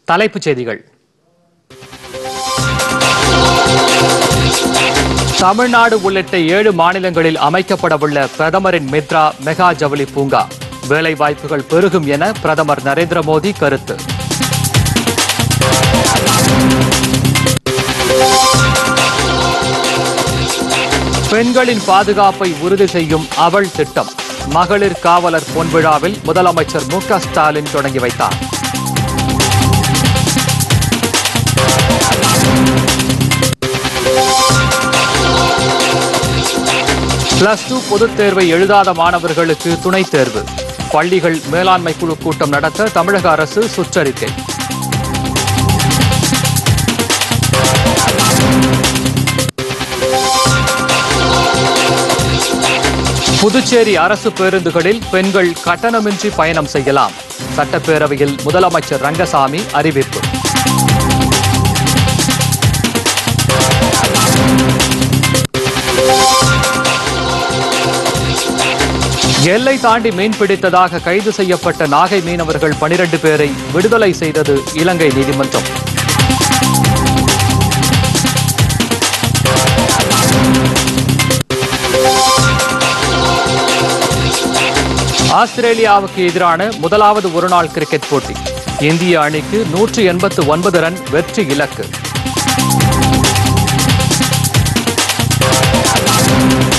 தலைப்புச் செய்திகள் தமிழ்நாடு உள்ளிட்ட ஏழு மாநிலங்களில் அமைக்கப்படவுள்ள பிரதமரின் மித்ரா மெகா ஜவுளி பூங்கா வேலை வாய்ப்புகள் பெருகும் என பிரதமர் நரேந்திர மோடி கருத்து பெண்களின் பாதுகாப்பை உறுதி செய்யும் அவள் திட்டம் மகளிர் காவலர் பொன்விழாவில் முதலமைச்சர் மு க ஸ்டாலின் தொடங்கி வைத்தார் பிளஸ் டூ பொதுத் தேர்வை எழுதாத மாணவர்களுக்கு துணைத் தேர்வு பள்ளிகள் மேலாண்மை குழு கூட்டம் நடத்த தமிழக அரசு சுற்றறிக்கை புதுச்சேரி அரசு பேருந்துகளில் பெண்கள் கட்டணமின்றி பயணம் செய்யலாம் சட்டப்பேரவையில் முதலமைச்சர் ரங்கசாமி அறிவிப்பு எல்லை தாண்டி மீன் பிடித்ததாக கைது செய்யப்பட்ட நாகை மீனவர்கள் பனிரெண்டு பேரை விடுதலை செய்தது இலங்கை நீதிமன்றம் ஆஸ்திரேலியாவுக்கு எதிரான முதலாவது ஒருநாள் கிரிக்கெட் போட்டி இந்திய அணிக்கு நூற்று எண்பத்து ஒன்பது ரன் வெற்றி இலக்கு